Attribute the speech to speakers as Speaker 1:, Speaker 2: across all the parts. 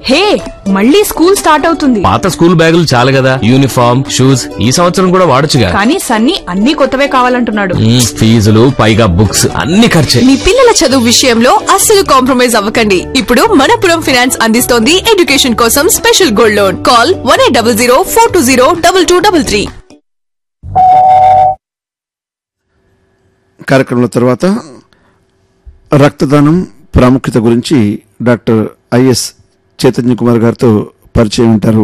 Speaker 1: హే మళ్ళీ school start అవుతుంది
Speaker 2: పాత స్కూల్ బ్యాగులు చాలు కదా యూనిఫామ్ షూస్ ఈ సంవత్సరం కూడా వాడొచ్చుగా
Speaker 1: కానీ సన్నీ అన్ని కొత్తవే కావాలంటున్నాడు
Speaker 2: మ్మ్, ఫీజులు పైగా బుక్స్ అన్ని ఖర్చే
Speaker 3: మీ పిల్లల చదువు విషయంలో అస్సలు కాంప్రమైజ్ అవ్వకండి ఇప్పుడు మనపురం ఫినాన్స్ అందిస్తోంది ఎడ్యుకేషన్ కోసం special gold loan call one eight double zero four two zero double two double three
Speaker 4: కార్యక్రమంలో తర్వాత రక్తదానం ప్రాముఖ్యత గురించి డాక్టర్ ఐఎస్ చైతన్య కుమార్ గారితో పరిచయం ఉంటారు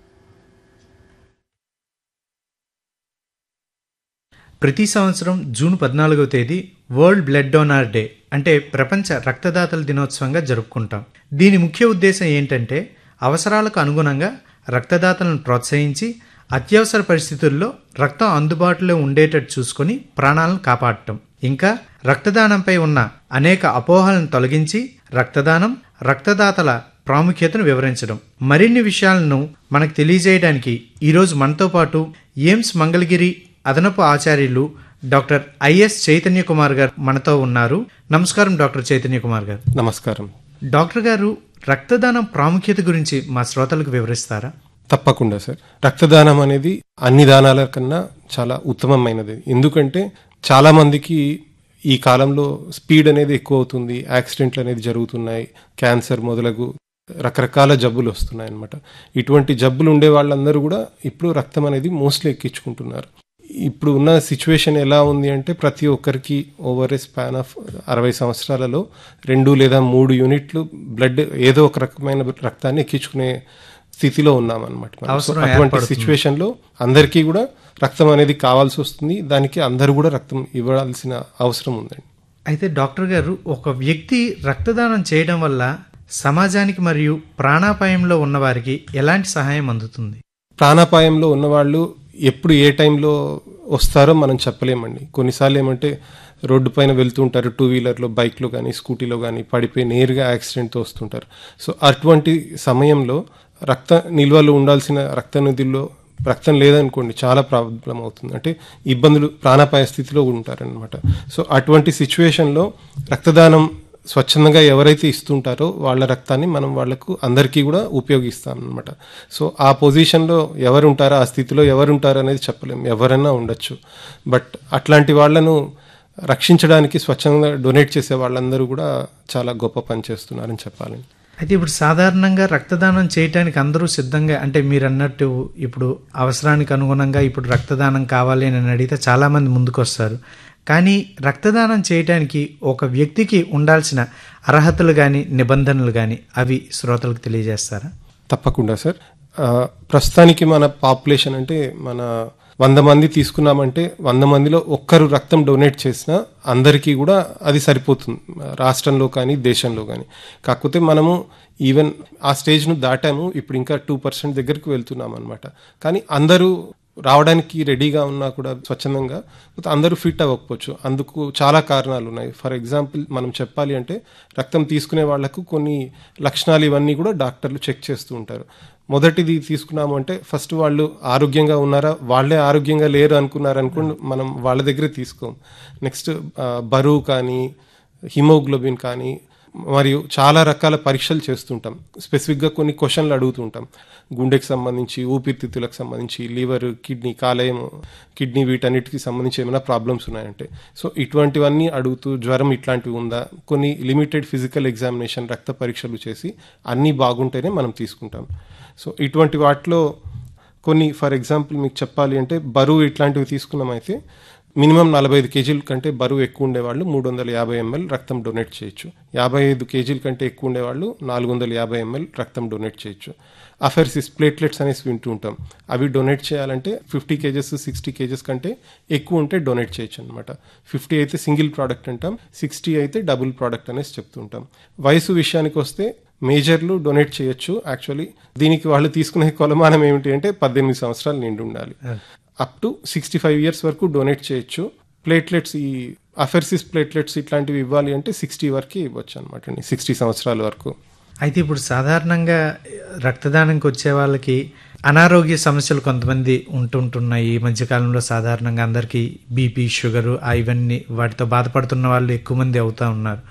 Speaker 5: ప్రతి సంవత్సరం జూన్ పద్నాలుగవ తేదీ వరల్డ్ బ్లడ్ డోనార్ డే అంటే ప్రపంచ రక్తదాతల దినోత్సవంగా జరుపుకుంటాం దీని ముఖ్య ఉద్దేశం ఏంటంటే అవసరాలకు అనుగుణంగా రక్తదాతలను ప్రోత్సహించి అత్యవసర పరిస్థితుల్లో రక్తం అందుబాటులో ఉండేటట్టు చూసుకొని ప్రాణాలను కాపాడటం ఇంకా రక్తదానంపై ఉన్న అనేక అపోహలను తొలగించి రక్తదానం రక్తదాతల ప్రాముఖ్యతను వివరించడం మరిన్ని విషయాలను మనకు తెలియజేయడానికి ఈరోజు మనతో పాటు ఎయిమ్స్ మంగళగిరి అదనపు ఆచార్యులు డాక్టర్ ఐఎస్ చైతన్య కుమార్ గారు మనతో ఉన్నారు నమస్కారం డాక్టర్ చైతన్య కుమార్ గారు
Speaker 6: నమస్కారం
Speaker 5: డాక్టర్ గారు రక్తదానం ప్రాముఖ్యత గురించి మా శ్రోతలకు వివరిస్తారా
Speaker 6: తప్పకుండా సార్ రక్తదానం అనేది అన్ని దానాల కన్నా చాలా ఉత్తమమైనది ఎందుకంటే చాలా మందికి ఈ కాలంలో స్పీడ్ అనేది ఎక్కువ అవుతుంది యాక్సిడెంట్లు అనేది జరుగుతున్నాయి క్యాన్సర్ మొదలగు రకరకాల జబ్బులు వస్తున్నాయి అన్నమాట ఇటువంటి జబ్బులు ఉండే వాళ్ళందరూ కూడా ఇప్పుడు రక్తం అనేది మోస్ట్లీ ఎక్కించుకుంటున్నారు ఇప్పుడు ఉన్న సిచ్యువేషన్ ఎలా ఉంది అంటే ప్రతి ఒక్కరికి ఓవర్ ఏ స్పాన్ ఆఫ్ అరవై సంవత్సరాలలో రెండు లేదా మూడు యూనిట్లు బ్లడ్ ఏదో ఒక రకమైన రక్తాన్ని ఎక్కించుకునే స్థితిలో ఉన్నామన్నమాట మనం. సో
Speaker 5: అవసరం
Speaker 6: అటువంటి
Speaker 5: ఏర్పడుతుంది.
Speaker 6: సిచ్యువేషన్ లో అందరికీ కూడా రక్తం అనేది కావాల్సి వస్తుంది దానికి అందరూ కూడా రక్తం ఇవ్వాల్సిన అవసరం ఉందండి
Speaker 5: అయితే డాక్టర్ గారు ఒక వ్యక్తి రక్తదానం చేయడం వల్ల సమాజానికి మరియు ప్రాణాపాయంలో ఉన్నవారికి ఎలాంటి సహాయం అందుతుంది
Speaker 6: ప్రాణాపాయంలో ఉన్నవాళ్ళు ఎప్పుడు ఏ టైంలో వస్తారో మనం చెప్పలేమండి కొన్నిసార్లు ఏమంటే రోడ్డు పైన వెళ్తుంటారు టూ వీలర్లో బైక్లో కానీ స్కూటీలో కానీ పడిపోయి నేరుగా యాక్సిడెంట్తో వస్తుంటారు సో అటువంటి సమయంలో రక్త నిల్వలు ఉండాల్సిన రక్త నిధుల్లో రక్తం లేదనుకోండి చాలా ప్రాబ్లం అవుతుంది అంటే ఇబ్బందులు ప్రాణాపాయ స్థితిలో ఉంటారనమాట సో అటువంటి సిచ్యువేషన్లో రక్తదానం స్వచ్ఛందంగా ఎవరైతే ఇస్తుంటారో వాళ్ళ రక్తాన్ని మనం వాళ్ళకు అందరికీ కూడా ఉపయోగిస్తాం అనమాట సో ఆ పొజిషన్లో ఎవరు ఉంటారో ఆ స్థితిలో ఎవరు ఉంటారో అనేది చెప్పలేం ఎవరైనా ఉండొచ్చు బట్ అట్లాంటి వాళ్ళను రక్షించడానికి స్వచ్ఛందంగా డొనేట్ చేసే వాళ్ళందరూ కూడా చాలా గొప్ప పని చేస్తున్నారని చెప్పాలి
Speaker 5: అయితే ఇప్పుడు సాధారణంగా రక్తదానం చేయటానికి అందరూ సిద్ధంగా అంటే మీరు అన్నట్టు ఇప్పుడు అవసరానికి అనుగుణంగా ఇప్పుడు రక్తదానం కావాలి అని అడిగితే చాలామంది ముందుకు వస్తారు కానీ రక్తదానం చేయటానికి ఒక వ్యక్తికి ఉండాల్సిన అర్హతలు కానీ నిబంధనలు కానీ అవి శ్రోతలకు తెలియజేస్తారా
Speaker 6: తప్పకుండా సార్ ఆ, ప్రస్తుతానికి మన పాపులేషన్ అంటే మన వంద మంది తీసుకున్నామంటే వంద మందిలో ఒక్కరు రక్తం డొనేట్ చేసినా అందరికీ కూడా అది సరిపోతుంది రాష్ట్రంలో కానీ దేశంలో కానీ కాకపోతే మనము ఈవెన్ ఆ స్టేజ్ను దాటాము ఇప్పుడు ఇంకా టూ పర్సెంట్ దగ్గరికి వెళ్తున్నాం అనమాట కానీ అందరూ రావడానికి రెడీగా ఉన్నా కూడా స్వచ్ఛందంగా కాకపోతే అందరూ ఫిట్ అవ్వకపోవచ్చు అందుకు చాలా కారణాలు ఉన్నాయి ఫర్ ఎగ్జాంపుల్ మనం చెప్పాలి అంటే రక్తం తీసుకునే వాళ్ళకు కొన్ని లక్షణాలు ఇవన్నీ కూడా డాక్టర్లు చెక్ చేస్తూ ఉంటారు మొదటిది తీసుకున్నాము అంటే ఫస్ట్ వాళ్ళు ఆరోగ్యంగా ఉన్నారా వాళ్ళే ఆరోగ్యంగా లేరు అనుకున్నారు అనుకోండి మనం వాళ్ళ దగ్గరే తీసుకోం నెక్స్ట్ బరువు కానీ హిమోగ్లోబిన్ కానీ మరియు చాలా రకాల పరీక్షలు చేస్తుంటాం స్పెసిఫిక్గా కొన్ని క్వశ్చన్లు అడుగుతుంటాం గుండెకి సంబంధించి ఊపిరితిత్తులకు సంబంధించి లివర్ కిడ్నీ కాలేయం కిడ్నీ వీటన్నిటికి సంబంధించి ఏమైనా ప్రాబ్లమ్స్ ఉన్నాయంటే సో ఇటువంటివన్నీ అడుగుతూ జ్వరం ఇట్లాంటివి ఉందా కొన్ని లిమిటెడ్ ఫిజికల్ ఎగ్జామినేషన్ రక్త పరీక్షలు చేసి అన్నీ బాగుంటేనే మనం తీసుకుంటాం సో ఇటువంటి వాటిలో కొన్ని ఫర్ ఎగ్జాంపుల్ మీకు చెప్పాలి అంటే బరువు ఇట్లాంటివి తీసుకున్నామైతే మినిమం నలభై ఐదు కేజీల కంటే బరువు ఎక్కువ ఉండేవాళ్ళు మూడు వందల యాభై ఎంఎల్ రక్తం డొనేట్ చేయొచ్చు యాభై ఐదు కేజీల కంటే ఎక్కువ ఉండేవాళ్ళు నాలుగు వందల యాభై ఎంఎల్ రక్తం డొనేట్ చేయొచ్చు అఫెర్సిస్ ప్లేట్లెట్స్ అనేసి వింటూ ఉంటాం అవి డొనేట్ చేయాలంటే ఫిఫ్టీ కేజెస్ సిక్స్టీ కేజెస్ కంటే ఎక్కువ ఉంటే డొనేట్ చేయొచ్చు అనమాట ఫిఫ్టీ అయితే సింగిల్ ప్రోడక్ట్ అంటాం సిక్స్టీ అయితే డబుల్ ప్రోడక్ట్ అనేసి చెప్తుంటాం వయసు విషయానికి వస్తే మేజర్లు డొనేట్ చేయొచ్చు యాక్చువల్లీ దీనికి వాళ్ళు తీసుకునే కొలమానం ఏమిటి అంటే పద్దెనిమిది సంవత్సరాలు నిండి ఉండాలి up to sixty five years వరకు డొనేట్ చేయొచ్చు ప్లేట్లెట్స్ ఈ అఫెర్సిస్ ప్లేట్లెట్స్ ఇట్లాంటివి ఇవ్వాలి అంటే సిక్స్టీ వరకు ఇవ్వచ్చు అనమాట అండి సిక్స్టీ సంవత్సరాల వరకు
Speaker 5: అయితే ఇప్పుడు సాధారణంగా రక్తదానంకి వచ్చే వాళ్ళకి అనారోగ్య సమస్యలు కొంతమంది ఉంటుంటున్నాయి ఈ మధ్యకాలంలో సాధారణంగా అందరికీ బీపీ షుగరు ఆ ఇవన్నీ వాటితో బాధపడుతున్న వాళ్ళు ఎక్కువ మంది అవుతా ఉన్నారు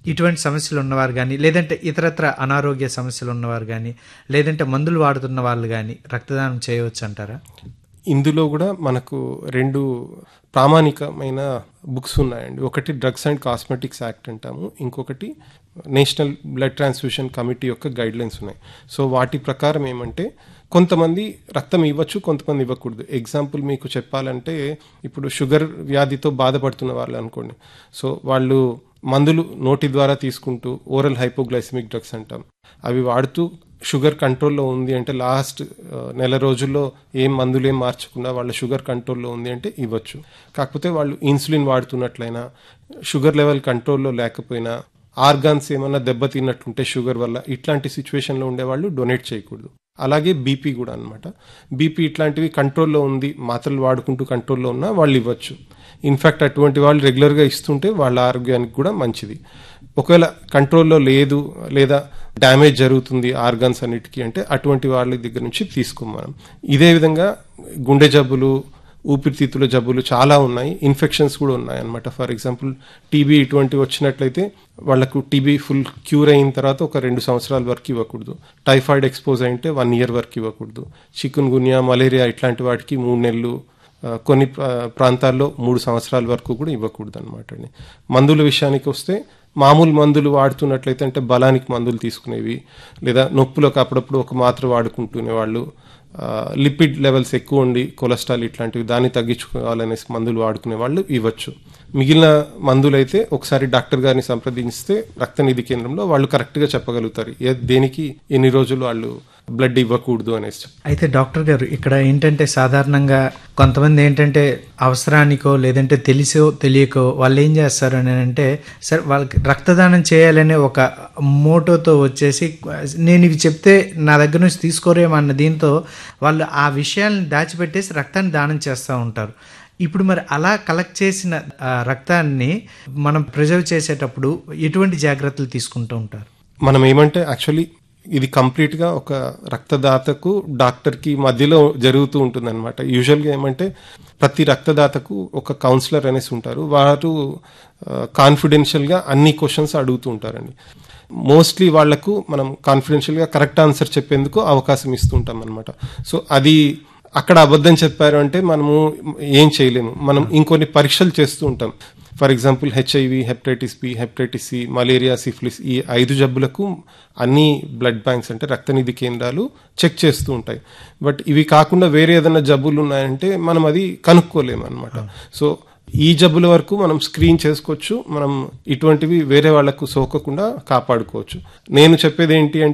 Speaker 5: ఇటువంటి సమస్యలు ఉన్నవారు కానీ లేదంటే ఇతరత్ర అనారోగ్య సమస్యలు ఉన్నవారు కానీ లేదంటే మందులు వాడుతున్న వాళ్ళు కానీ రక్తదానం చేయవచ్చు అంటారా
Speaker 6: ఇందులో కూడా మనకు రెండు ప్రామాణికమైన బుక్స్ ఉన్నాయండి ఒకటి డ్రగ్స్ అండ్ కాస్మెటిక్స్ యాక్ట్ అంటాము ఇంకొకటి నేషనల్ బ్లడ్ ట్రాన్స్ఫ్యూషన్ కమిటీ యొక్క గైడ్ లైన్స్ ఉన్నాయి సో వాటి ప్రకారం ఏమంటే కొంతమంది రక్తం ఇవ్వచ్చు కొంతమంది ఇవ్వకూడదు ఎగ్జాంపుల్ మీకు చెప్పాలంటే ఇప్పుడు షుగర్ వ్యాధితో బాధపడుతున్న వాళ్ళు అనుకోండి సో వాళ్ళు మందులు నోటి ద్వారా తీసుకుంటూ ఓరల్ హైపోగ్లైసిమిక్ డ్రగ్స్ అంటాం అవి వాడుతూ షుగర్ కంట్రోల్లో ఉంది అంటే లాస్ట్ నెల రోజుల్లో ఏం మందులు ఏం మార్చకుండా వాళ్ళ షుగర్ కంట్రోల్లో ఉంది అంటే ఇవ్వచ్చు కాకపోతే వాళ్ళు ఇన్సులిన్ వాడుతున్నట్లయినా షుగర్ లెవెల్ కంట్రోల్లో లేకపోయినా ఆర్గాన్స్ ఏమన్నా దెబ్బతిన్నట్లుంటే షుగర్ వల్ల ఇట్లాంటి సిచ్యువేషన్లో ఉండేవాళ్ళు డొనేట్ చేయకూడదు అలాగే బీపీ కూడా అనమాట బీపీ ఇట్లాంటివి కంట్రోల్లో ఉంది మాత్రలు వాడుకుంటూ కంట్రోల్లో ఉన్నా వాళ్ళు ఇవ్వచ్చు ఇన్ఫ్యాక్ట్ అటువంటి వాళ్ళు రెగ్యులర్గా ఇస్తుంటే వాళ్ళ ఆరోగ్యానికి కూడా మంచిది ఒకవేళ కంట్రోల్లో లేదు లేదా డ్యామేజ్ జరుగుతుంది ఆర్గాన్స్ అన్నిటికీ అంటే అటువంటి వాళ్ళ దగ్గర నుంచి తీసుకోం మనం ఇదే విధంగా గుండె జబ్బులు ఊపిరితిత్తుల జబ్బులు చాలా ఉన్నాయి ఇన్ఫెక్షన్స్ కూడా ఉన్నాయి అనమాట ఫర్ ఎగ్జాంపుల్ టీబీ ఇటువంటివి వచ్చినట్లయితే వాళ్ళకు టీబీ ఫుల్ క్యూర్ అయిన తర్వాత ఒక రెండు సంవత్సరాల వరకు ఇవ్వకూడదు టైఫాయిడ్ ఎక్స్పోజ్ అయితే వన్ ఇయర్ వరకు ఇవ్వకూడదు చికున్ గున్యా మలేరియా ఇట్లాంటి వాటికి మూడు నెలలు ఆ, కొన్ని ప్రా- ప్రాంతాల్లో మూడు సంవత్సరాల వరకు కూడా ఇవ్వకూడదు అనమాట అండి మందుల విషయానికి వస్తే మామూలు మందులు వాడుతున్నట్లయితే అంటే బలానికి మందులు తీసుకునేవి లేదా నొప్పులకు అప్పుడప్పుడు ఒక మాత్ర వాడుకుంటునే వాళ్ళు ఆ, లిపిడ్ లెవెల్స్ ఎక్కువ ఉండి కొలెస్ట్రాల్ ఇట్లాంటివి దాన్ని తగ్గించుకోవాలనేసి మందులు వాడుకునే వాళ్ళు ఇవ్వచ్చు మిగిలిన మందులు అయితే ఒకసారి డాక్టర్ గారిని సంప్రదించితే రక్తనిధి కేంద్రంలో వాళ్ళు కరెక్ట్గా చెప్పగలుగుతారు ఏ దేనికి ఎన్ని రోజులు వాళ్ళు బ్లడ్ ఇవ్వకూడదు అనేసి
Speaker 5: అయితే డాక్టర్ గారు ఇక్కడ ఏంటంటే సాధారణంగా కొంతమంది ఏంటంటే అవసరానికో లేదంటే తెలిసో తెలియకో వాళ్ళు ఏం చేస్తారు అని అంటే సరే వాళ్ళకి రక్తదానం చేయాలనే ఒక మోటోతో వచ్చేసి నేను ఇవి చెప్తే నా దగ్గర నుంచి తీసుకోరేమన్న దీంతో వాళ్ళు ఆ విషయాలను దాచిపెట్టేసి రక్తాన్ని దానం చేస్తూ ఉంటారు ఇప్పుడు మరి అలా కలెక్ట్ చేసిన ఆ, రక్తాన్ని మనం ప్రిజర్వ్ చేసేటప్పుడు ఎటువంటి జాగ్రత్తలు తీసుకుంటూ ఉంటారు
Speaker 6: మనం ఏమంటే యాక్చువల్లీ ఇది కంప్లీట్ గా ఒక రక్తదాతకు డాక్టర్ కి మధ్యలో జరుగుతూ ఉంటుంది అనమాట యూజువల్ గా ఏమంటే ప్రతి రక్తదాతకు ఒక కౌన్సిలర్ అనేసి ఉంటారు వారు కాన్ఫిడెన్షియల్ గా అన్ని క్వశ్చన్స్ అడుగుతూ ఉంటారండి మోస్ట్లీ వాళ్లకు మనం కాన్ఫిడెన్షియల్ గా కరెక్ట్ ఆన్సర్ చెప్పేందుకు అవకాశం ఇస్తుంటాం అనమాట సో అది అక్కడ అబద్ధం చెప్పారు అంటే మనము ఏం చేయలేము మనం ఇంకొన్ని పరీక్షలు చేస్తూ ఉంటాం for example HIV hepatitis B hepatitis C malaria syphilis ఈ ఐదు జబ్బులకు అన్ని బ్లడ్ బ్యాంక్స్ అంటే రక్తనిధి కేంద్రాలు చెక్ చేస్తూ ఉంటాయి బట్ ఇవి కాకుండా వేరే ఏదైనా జబ్బులు ఉన్నాయంటే మనం అది కనుక్కోలేము అనమాట సో ఈ జబ్బుల వరకు మనం స్క్రీన్ చేసుకోవచ్చు మనం ఇటువంటివి వేరే వాళ్లకు సోకకుండా కాపాడుకోవచ్చు నేను చెప్పేది ఏంటి అంటే